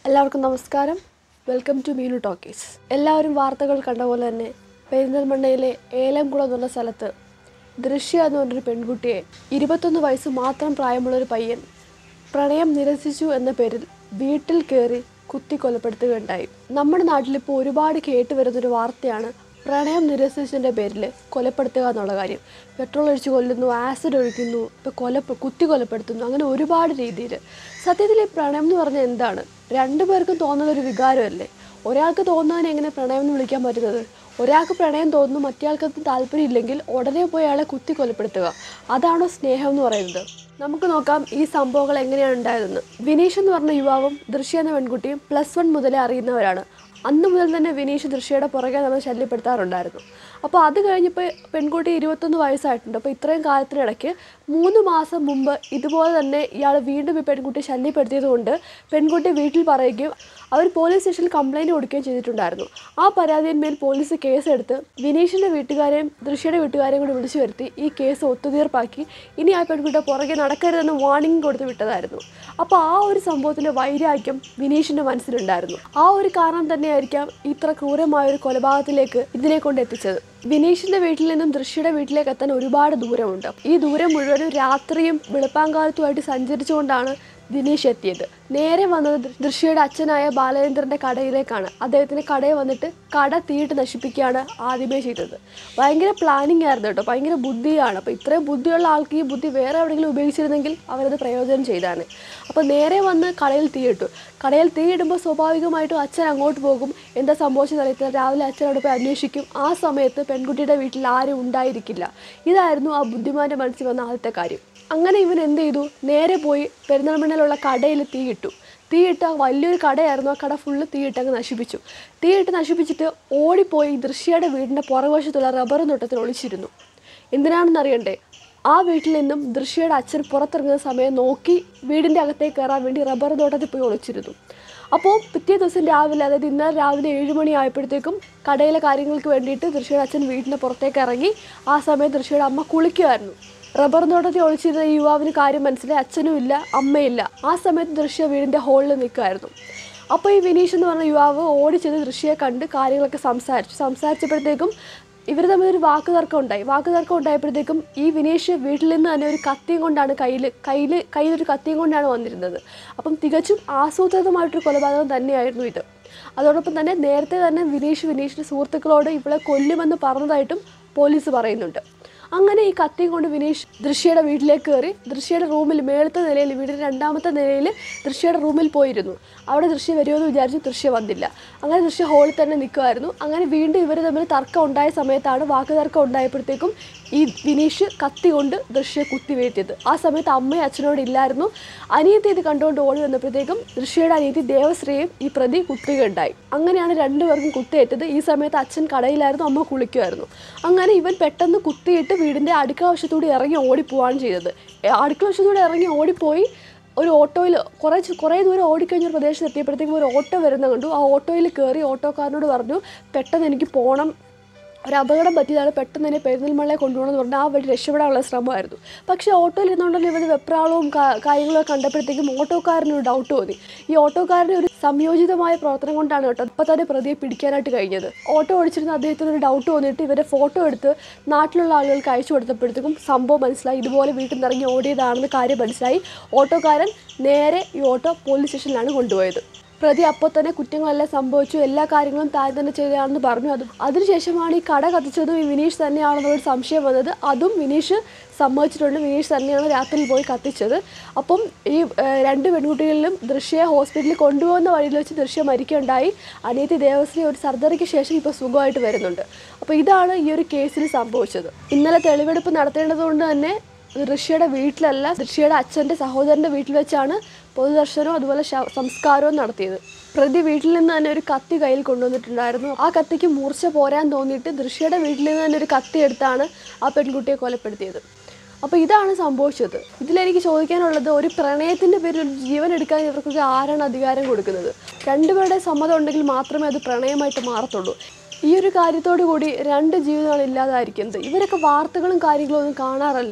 എല്ലാവർക്കും നമസ്കാരം welcome to Meenu talkies എല്ലാവരും വാർത്തകൾ കണ്ട പോലെ തന്നെ പെരിന്തൽമണ്ണയിലെ ഏലംകുളം എന്ന് പറഞ്ഞ സ്ഥലത്ത് ദൃശ്യ എന്ന് പറഞ്ഞൊരു പെൺകുട്ടിയെ ഇരുപത്തൊന്ന് വയസ്സ് മാത്രം പ്രായമുള്ള ഒരു പയ്യൻ പ്രണയം നിരസിച്ചു എന്ന പേരിൽ വീട്ടിൽ കയറി കുത്തി കൊലപ്പെടുത്തുകയുണ്ടായി നമ്മുടെ നാട്ടിലിപ്പോൾ ഒരുപാട് കേട്ട് വരുന്നൊരു വാർത്തയാണ് പ്രണയം നിരസിച്ചതിൻ്റെ പേരിൽ കൊലപ്പെടുത്തുക എന്നുള്ള കാര്യം പെട്രോൾ ഒഴിച്ച് കൊല്ലുന്നു ആസിഡ് ഒഴിക്കുന്നു ഇപ്പോൾ കൊല കുത്തി കൊലപ്പെടുത്തുന്നു അങ്ങനെ ഒരുപാട് രീതിയിൽ സത്യത്തിൽ ഈ പ്രണയം എന്ന് പറഞ്ഞാൽ എന്താണ് രണ്ടു പേർക്കും തോന്നുന്ന ഒരു വികാരമല്ലേ ഒരാൾക്ക് തോന്നുന്നതിനെ എങ്ങനെ പ്രണയം എന്ന് വിളിക്കാൻ പറ്റുന്നത് ഒരാൾക്ക് പ്രണയം തോന്നുന്നു മറ്റേയാൾക്ക് അത് താല്പര്യമില്ലെങ്കിൽ ഉടനെ പോയി അയാളെ കുത്തി കൊലപ്പെടുത്തുക അതാണോ സ്നേഹം എന്ന് പറയുന്നത് നമുക്ക് നോക്കാം ഈ സംഭവങ്ങൾ എങ്ങനെയാണ് ഉണ്ടായതെന്ന് വിനീഷ് എന്ന് പറഞ്ഞ യുവാവും ദൃശ്യ എന്ന പെൺകുട്ടിയും പ്ലസ് വൺ മുതലേ അറിയുന്നവരാണ് അന്ന് മുതൽ തന്നെ വിനീഷ് ദൃശ്യയുടെ പുറകെ നമ്മൾ ശല്യപ്പെടുത്താറുണ്ടായിരുന്നു അപ്പോൾ അത് കഴിഞ്ഞപ്പോൾ പെൺകുട്ടി ഇരുപത്തൊന്ന് വയസ്സായിട്ടുണ്ട് അപ്പോൾ ഇത്രയും കാലത്തിനിടയ്ക്ക് മൂന്ന് മാസം മുമ്പ് ഇതുപോലെ തന്നെ ഇയാൾ വീണ്ടും ഈ പെൺകുട്ടി ശല്യപ്പെടുത്തിയത് കൊണ്ട് പെൺകുട്ടി വീട്ടിൽ പറയുകയും അവർ പോലീസ് സ്റ്റേഷനിൽ കംപ്ലൈൻറ്റ് കൊടുക്കുകയും ചെയ്തിട്ടുണ്ടായിരുന്നു ആ പരാതിയിന്മേൽ പോലീസ് കേസെടുത്ത് വിനീഷിൻ്റെ വീട്ടുകാരെയും ദൃശ്യയുടെ വീട്ടുകാരെയും കൂടി വിളിച്ചു വരുത്തി ഈ കേസ് ഒത്തുതീർപ്പാക്കി ഇനി ആ പെൺകുട്ടിയുടെ പുറകെ നടക്കരുതെന്ന് വാർണിംഗ് കൊടുത്ത് വിട്ടതായിരുന്നു അപ്പോൾ ആ ഒരു സംഭവത്തിൻ്റെ വൈരാഗ്യം വിനീഷിൻ്റെ മനസ്സിലുണ്ടായിരുന്നു ആ ഒരു കാരണം തന്നെയായിരിക്കാം ഇത്ര ക്രൂരമായ ഒരു കൊലപാതകത്തിലേക്ക് ഇതിനെ കൊണ്ട് എത്തിച്ചത് വിനീഷിന്റെ വീട്ടിൽ നിന്നും ദൃശ്യയുടെ വീട്ടിലേക്ക് എത്താൻ ഒരുപാട് ദൂരമുണ്ട് ഈ ദൂരം മുഴുവനും രാത്രിയും വെളുപ്പാങ്കാലത്തുമായിട്ട് സഞ്ചരിച്ചുകൊണ്ടാണ് ദിനേശ് എത്തിയത് നേരെ വന്നത് ദൃ- ദൃശ്യയുടെ അച്ഛനായ ബാലചന്ദ്രന്റെ കടയിലേക്കാണ് അദ്ദേഹത്തിന്റെ കടയിൽ വന്നിട്ട് കട തീയിട്ട് നശിപ്പിക്കുകയാണ് ആദ്യമേ ചെയ്തത് ഭയങ്കര പ്ലാനിങ് ആയിരുന്നു കേട്ടോ ഭയങ്കര ബുദ്ധിയാണ് അപ്പോൾ ഇത്രയും ബുദ്ധിയുള്ള ആൾക്ക് ഈ ബുദ്ധി വേറെ എവിടെയെങ്കിലും ഉപയോഗിച്ചിരുന്നെങ്കിൽ അവരത് പ്രയോജനം ചെയ്താണ് അപ്പോൾ നേരെ വന്ന് കടയിൽ തീയിട്ടു കടയിൽ തീയിടുമ്പോൾ സ്വാഭാവികമായിട്ടും അച്ഛൻ അങ്ങോട്ട് പോകും എന്താ സംഭവിച്ചത് അറിയത്തില്ല രാവിലെ അച്ഛൻ അവിടെ പോയി അന്വേഷിക്കും ആ സമയത്ത് പെൺകുട്ടിയുടെ വീട്ടിൽ ആരും ഉണ്ടായിരിക്കില്ല ഇതായിരുന്നു ആ ബുദ്ധിമാന്റെ മനസ്സിൽ വന്ന ആദ്യത്തെ കാര്യം അങ്ങനെ ഇവൻ എന്ത് ചെയ്തു നേരെ പോയി പെരുന്തൽമണ്ണയിലുള്ള കടയിൽ തീയിട്ടു തീയിട്ട വലിയൊരു കടയായിരുന്നു ആ കട ഫുള്ള് തീയിട്ട് അങ്ങ് നശിപ്പിച്ചു തീയിട്ട് നശിപ്പിച്ചിട്ട് ഓടിപ്പോയി ദൃശ്യയുടെ വീടിൻ്റെ പുറകുവശത്തുള്ള റബ്ബർ തോട്ടത്തിൽ ഒളിച്ചിരുന്നു എന്തിനാണെന്ന് അറിയണ്ടേ ആ വീട്ടിൽ നിന്നും ദൃശ്യയുടെ അച്ഛൻ പുറത്തിറങ്ങുന്ന സമയം നോക്കി വീടിൻ്റെ അകത്തേക്ക് കയറാൻ വേണ്ടി റബ്ബർ തോട്ടത്തിൽ പോയി ഒളിച്ചിരുന്നു അപ്പോൾ പിറ്റേ ദിവസം രാവിലെ അതായത് ഇന്നലെ രാവിലെ ഏഴ് മണി ആയപ്പോഴത്തേക്കും കടയിലെ കാര്യങ്ങൾക്ക് വേണ്ടിയിട്ട് ദൃശ്യയുടെ അച്ഛൻ വീടിൻ്റെ പുറത്തേക്ക് ഇറങ്ങി ആ സമയത്ത് ദൃശ്യയുടെ അമ്മ കുളിക്കുമായിരുന്നു റബ്ബർ തോട്ടത്തിൽ ഒളിച്ചിരുന്ന ഈ യുവാവിന് കാര്യം മനസ്സിലായി അച്ഛനും ഇല്ല അമ്മയില്ല ആ സമയത്ത് ദൃശ്യ വീടിൻ്റെ ഹോളിൽ നിൽക്കുമായിരുന്നു അപ്പോൾ ഈ വിനീഷ് എന്ന് പറഞ്ഞ യുവാവ് ഓടിച്ചെന്ന് ദൃശ്യയെ കണ്ട് കാര്യങ്ങളൊക്കെ സംസാരിച്ചു സംസാരിച്ചപ്പോഴത്തേക്കും ഇവർ തമ്മിൽ ഒരു വാക്ക് തർക്കം ഉണ്ടായി വാക്ക് തർക്കം ഉണ്ടായപ്പോഴത്തേക്കും ഈ വിനീഷ് വീട്ടിൽ നിന്ന് തന്നെ ഒരു കത്തിയും കൊണ്ടാണ് കയ്യിൽ കയ്യിൽ കയ്യിലൊരു കത്തിയും കൊണ്ടാണ് വന്നിരുന്നത് അപ്പം തികച്ചും ആസൂത്രിതമായിട്ടൊരു കൊലപാതകം തന്നെയായിരുന്നു ഇത് അതോടൊപ്പം തന്നെ നേരത്തെ തന്നെ വിനീഷ് വിനീഷിൻ്റെ സുഹൃത്തുക്കളോട് ഇവളെ കൊല്ലുമെന്ന് പറഞ്ഞതായിട്ടും പോലീസ് പറയുന്നുണ്ട് അങ്ങനെ ഈ കത്തിയും കൊണ്ട് വിനീഷ് ദൃശ്യയുടെ വീട്ടിലേക്ക് കയറി ദൃശ്യയുടെ റൂമിൽ മേളത്തെ നിലയിൽ വീടിൻ്റെ രണ്ടാമത്തെ നിലയിൽ ദൃശ്യയുടെ റൂമിൽ പോയിരുന്നു അവിടെ ദൃശ്യ വരുമെന്ന് വിചാരിച്ചു ദൃശ്യ വന്നില്ല അങ്ങനെ ദൃശ്യ ഹോളിൽ തന്നെ നിൽക്കുമായിരുന്നു അങ്ങനെ വീണ്ടും ഇവർ തമ്മിൽ തർക്കം ഉണ്ടായ സമയത്താണ് വാക്ക് തർക്കം ഉണ്ടായപ്പോഴത്തേക്കും ഈ വിനീഷ് കത്തി കൊണ്ട് ദൃശ്യയെ കുത്തി വീഴ്ത്തിയത് ആ സമയത്ത് അമ്മയും അച്ഛനോട് ഇല്ലായിരുന്നു അനിയത്തി ഇത് കണ്ടുകൊണ്ട് ഓടി വന്നപ്പോഴത്തേക്കും ദൃശ്യയുടെ അനിയത്തി ദേവശ്രീയും ഈ പ്രതി കുത്തുകയുണ്ടായി അങ്ങനെയാണ് രണ്ടുപേർക്കും കുത്തേറ്റത് ഈ സമയത്ത് അച്ഛൻ കടയിലായിരുന്നു അമ്മ കുളിക്കുമായിരുന്നു അങ്ങനെ ഇവൻ പെട്ടെന്ന് കുത്തിയിട്ട് വീടിൻ്റെ അടുക്കള വശത്തൂടെ ഇറങ്ങി ഓടിപ്പോവാണ് ചെയ്തത് ഏ, അടുക്കള വശത്തൂടെ ഇറങ്ങി ഓടിപ്പോയി ഒരു ഓട്ടോയിൽ കുറേ ചു- കുറേ ദൂരം ഓടിക്കഴിഞ്ഞ ഒരു പ്രദേശത്ത് എത്തിയപ്പോഴത്തേക്കും ഒരു ഓട്ടോ വരുന്ന കണ്ടു ആ ഓട്ടോയിൽ കയറി ഓട്ടോക്കാരനോട് പറഞ്ഞു പെട്ടെന്ന് എനിക്ക് പോകണം ഒരു അപകടം പറ്റിയതാണ് പെട്ടെന്ന് തന്നെ പെരുന്തൽമണ്ണയെ കൊണ്ടുപോകണമെന്ന് പറഞ്ഞാൽ ആ വഴി രക്ഷപ്പെടാനുള്ള ശ്രമമായിരുന്നു പക്ഷേ ഓട്ടോയിൽ ഇരുന്നുകൊണ്ടല്ലോ ഇവർ വെപ്രാളവും കാ- കാര്യങ്ങളൊക്കെ കണ്ടപ്പോഴത്തേക്കും ഓട്ടോക്കാരന് ഒരു ഡൗട്ട് തോന്നി ഈ ഓട്ടോക്കാരന് ഒരു സംയോജിതമായ പ്രവർത്തനം കൊണ്ടാണ് കേട്ടോ ഇപ്പം തന്നെ പ്രതിയെ പിടിക്കാനായിട്ട് കഴിഞ്ഞത് ഓട്ടോ ഓടിച്ചിരുന്ന അദ്ദേഹത്തിന് ഒരു ഡൗട്ട് തോന്നിയിട്ട് ഇവരെ ഫോട്ടോ എടുത്ത് നാട്ടിലുള്ള ആളുകൾക്ക് അയച്ചു കൊടുത്തപ്പോഴത്തേക്കും സംഭവം മനസ്സിലായി ഇതുപോലെ വീട്ടിൽ നിന്ന് ഇറങ്ങി ഓടിയതാണെന്ന് കാര്യം മനസ്സിലായി ഓട്ടോക്കാരൻ നേരെ ഈ ഓട്ടോ പോലീസ് സ്റ്റേഷനിലാണ് കൊണ്ടുപോയത് പ്രതി അപ്പോൾ തന്നെ കുറ്റങ്ങളെല്ലാം സംഭവിച്ചു എല്ലാ കാര്യങ്ങളും താൻ തന്നെ ചെയ്തതാണെന്ന് പറഞ്ഞു അത് അതിനുശേഷമാണ് ഈ കട കത്തിച്ചതും ഈ വിനീഷ് തന്നെയാണെന്നൊരു സംശയം വന്നത് അതും വിനീഷ് സമ്മതിച്ചിട്ടുണ്ട് വിനീഷ് തന്നെയാണ് രാത്രിയിൽ പോയി കത്തിച്ചത് അപ്പം ഈ ഏഹ്, രണ്ട് പെൺകുട്ടികളിലും ദൃശ്യയെ ഹോസ്പിറ്റലിൽ കൊണ്ടുപോകുന്ന വഴിയിൽ വെച്ച് ദൃശ്യ മരിക്കുകയുണ്ടായി അനിയത്തി ദേവശ്രീ ഒരു സർജറിക്ക് ശേഷം ഇപ്പോൾ സുഖമായിട്ട് വരുന്നുണ്ട് അപ്പോൾ ഇതാണ് ഈ ഒരു കേസിൽ സംഭവിച്ചത് ഇന്നലെ തെളിവെടുപ്പ് നടത്തേണ്ടതുകൊണ്ട് തന്നെ ദൃശ്യയുടെ വീട്ടിലല്ല ദൃശ്യയുടെ അച്ഛൻ്റെ സഹോദരൻ്റെ വീട്ടിൽ വെച്ചാണ് പൊതുദർശനവും അതുപോലെ ശ- സംസ്കാരവും നടത്തിയത് പ്രതി വീട്ടിൽ നിന്ന് തന്നെ ഒരു കത്തി കയ്യിൽ കൊണ്ടുവന്നിട്ടുണ്ടായിരുന്നു ആ കത്തിക്ക് മൂർച്ച പോരാൻ തോന്നിയിട്ട് ദൃശ്യയുടെ വീട്ടിൽ നിന്ന് തന്നെ ഒരു കത്തി എടുത്താണ് ആ പെൺകുട്ടിയെ കൊലപ്പെടുത്തിയത് അപ്പോൾ ഇതാണ് സംഭവിച്ചത് ഇതിലെനിക്ക് ചോദിക്കാനുള്ളത് ഒരു പ്രണയത്തിൻ്റെ പേരിൽ ഒരു ജീവൻ എടുക്കാൻ ഇവർക്കൊക്കെ ആരാണ് അധികാരം കൊടുക്കുന്നത് രണ്ടുപേരുടെ സമ്മതം ഉണ്ടെങ്കിൽ മാത്രമേ അത് പ്രണയമായിട്ട് മാറത്തുള്ളൂ ഈ ഒരു കാര്യത്തോടു കൂടി രണ്ട് ജീവിതമാണ് ഇല്ലാതായിരിക്കുന്നത് ഇവരൊക്കെ വാർത്തകളും കാര്യങ്ങളും ഒന്നും കാണാറല്ലേ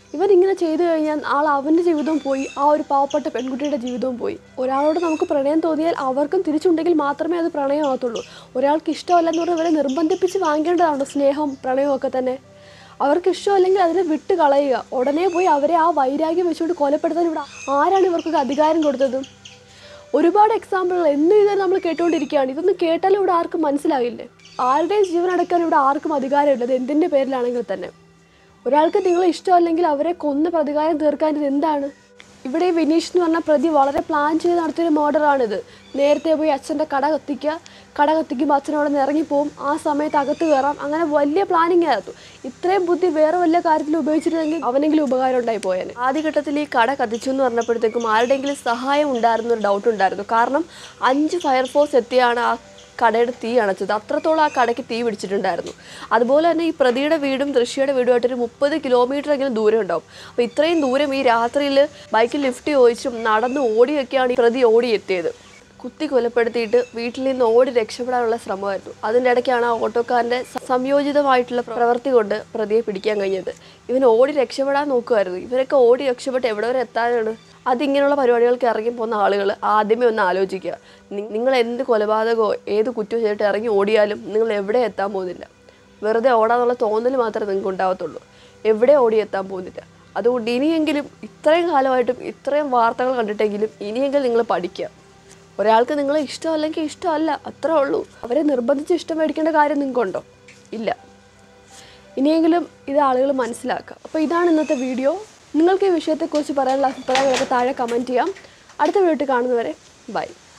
ഇവൻ ഇങ്ങനെ ചെയ്തു കഴിഞ്ഞാൽ ആൾ അവൻ്റെ ജീവിതവും പോയി ആ ഒരു പാവപ്പെട്ട പെൺകുട്ടിയുടെ ജീവിതവും പോയി ഒരാളോട് നമുക്ക് പ്രണയം തോന്നിയാൽ അവർക്കും തിരിച്ചുണ്ടെങ്കിൽ മാത്രമേ അത് പ്രണയമാകത്തുള്ളൂ ഒരാൾക്ക് ഇഷ്ടമല്ലെന്ന് പറഞ്ഞാൽ ഇവരെ നിർബന്ധിപ്പിച്ച് വാങ്ങേണ്ടതാണ് സ്നേഹം പ്രണയവും ഒക്കെ തന്നെ അവർക്ക് ഇഷ്ടമല്ലെങ്കിൽ അതിനെ വിട്ട് കളയുക ഉടനെ പോയി അവരെ ആ വൈരാഗ്യം വെച്ചുകൊണ്ട് കൊലപ്പെടുത്താൻ ഇവിടെ ആരാണ് ഇവർക്കൊക്കെ അധികാരം കൊടുത്തത് ഒരുപാട് എക്സാമ്പിളുകൾ എന്നും ഇത് നമ്മൾ കേട്ടുകൊണ്ടിരിക്കുകയാണ് ഇതൊന്നും കേട്ടാലും ഇവിടെ ആർക്കും മനസ്സിലാകില്ലേ ആരുടെയും ജീവൻ അടക്കാൻ ഇവിടെ ആർക്കും അധികാരമില്ല അത് എന്തിൻ്റെ പേരിലാണെങ്കിൽ തന്നെ ഒരാൾക്ക് നിങ്ങളെ ഇഷ്ടമല്ലെങ്കിൽ അവരെ കൊന്ന് പ്രതികാരം തീർക്കാൻ ഇത് എന്താണ് ഇവിടെ ഈ വിനീഷ് എന്ന് പറഞ്ഞ പ്രതി വളരെ പ്ലാൻ ചെയ്ത് നടത്തിയൊരു മർഡറാണിത് നേരത്തെ പോയി അച്ഛൻ്റെ കട കത്തിക്കുക കട കത്തിക്കുമ്പോൾ അച്ഛനോട് നിന്ന് ഇറങ്ങിപ്പോവും ആ സമയത്ത് അകത്ത് കയറാം അങ്ങനെ വലിയ പ്ലാനിങ് ആയിരുന്നു ഇത്രയും ബുദ്ധി വേറെ വല്ല കാര്യത്തിൽ ഉപയോഗിച്ചിരുന്നെങ്കിൽ അവനെങ്കിലും ഉപകാരം ഉണ്ടായി പോയേനെ ആദ്യഘട്ടത്തിൽ ഈ കട കത്തിച്ചു എന്ന് പറഞ്ഞപ്പോഴത്തേക്കും ആരുടെയെങ്കിലും സഹായം ഉണ്ടായിരുന്ന ഒരു ഡൗട്ട് ഉണ്ടായിരുന്നു കാരണം അഞ്ച് ഫയർഫോഴ്സ് എത്തിയാണ് ആ കടയുടെ തീ അണച്ചത് അത്രത്തോളം ആ കടയ്ക്ക് തീ പിടിച്ചിട്ടുണ്ടായിരുന്നു അതുപോലെ തന്നെ ഈ പ്രതിയുടെ വീടും ദൃശ്യയുടെ വീടുമായിട്ട് ഒരു മുപ്പത് കിലോമീറ്റർ എങ്കിലും ദൂരം ഉണ്ടാവും അപ്പോൾ ഇത്രയും ദൂരം ഈ രാത്രിയിൽ ബൈക്കിൽ ലിഫ്റ്റ് ചോദിച്ചും നടന്ന് ഓടിയൊക്കെയാണ് ഈ പ്രതി ഓടിയെത്തിയത് കുത്തി കൊലപ്പെടുത്തിയിട്ട് വീട്ടിൽ നിന്ന് ഓടി രക്ഷപ്പെടാനുള്ള ശ്രമമായിരുന്നു അതിൻ്റെ ഇടയ്ക്കാണ് ആ ഓട്ടോക്കാരൻ്റെ സ- സംയോജിതമായിട്ടുള്ള പ്രവൃത്തി കൊണ്ട് പ്രതിയെ പിടിക്കാൻ കഴിഞ്ഞത് ഇവൻ ഓടി രക്ഷപ്പെടാൻ നോക്കുമായിരുന്നു ഇവരൊക്കെ ഓടി രക്ഷപ്പെട്ട് എവിടെ വരെ എത്താനാണ് അതിങ്ങനെയുള്ള പരിപാടികൾക്ക് ഇറങ്ങി പോകുന്ന ആളുകൾ ആദ്യമേ ഒന്ന് ആലോചിക്കുക നി- നിങ്ങൾ എന്ത് കൊലപാതകമോ ഏത് കുറ്റവും ചെയ്തിട്ട് ഇറങ്ങി ഓടിയാലും നിങ്ങൾ എവിടെ എത്താൻ പോകുന്നില്ല വെറുതെ ഓടാന്നുള്ള തോന്നൽ മാത്രമേ നിങ്ങൾക്ക് ഉണ്ടാവത്തുള്ളൂ എവിടെ ഓടി എത്താൻ പോകുന്നില്ല അതുകൊണ്ട് ഇനിയെങ്കിലും ഇത്രയും കാലമായിട്ടും ഇത്രയും വാർത്തകൾ കണ്ടിട്ടെങ്കിലും ഇനിയെങ്കിലും നിങ്ങൾ പഠിക്കുക ഒരാൾക്ക് നിങ്ങളെ ഇഷ്ടമല്ലെങ്കിൽ ഇഷ്ടമല്ല അത്രേ ഉള്ളൂ അവരെ നിർബന്ധിച്ച് ഇഷ്ടം മേടിക്കേണ്ട കാര്യം നിങ്ങൾക്കുണ്ടോ ഇല്ല ഇനിയെങ്കിലും ഇത് ആളുകൾ മനസ്സിലാക്കുക അപ്പോൾ ഇതാണ് ഇന്നത്തെ വീഡിയോ നിങ്ങൾക്ക് ഈ വിഷയത്തെക്കുറിച്ച് പറയാനുള്ള അഭിപ്രായങ്ങളൊക്കെ താഴെ കമൻറ്റ് ചെയ്യാം അടുത്ത വീഡിയോ കാണുന്നവരെ ബൈ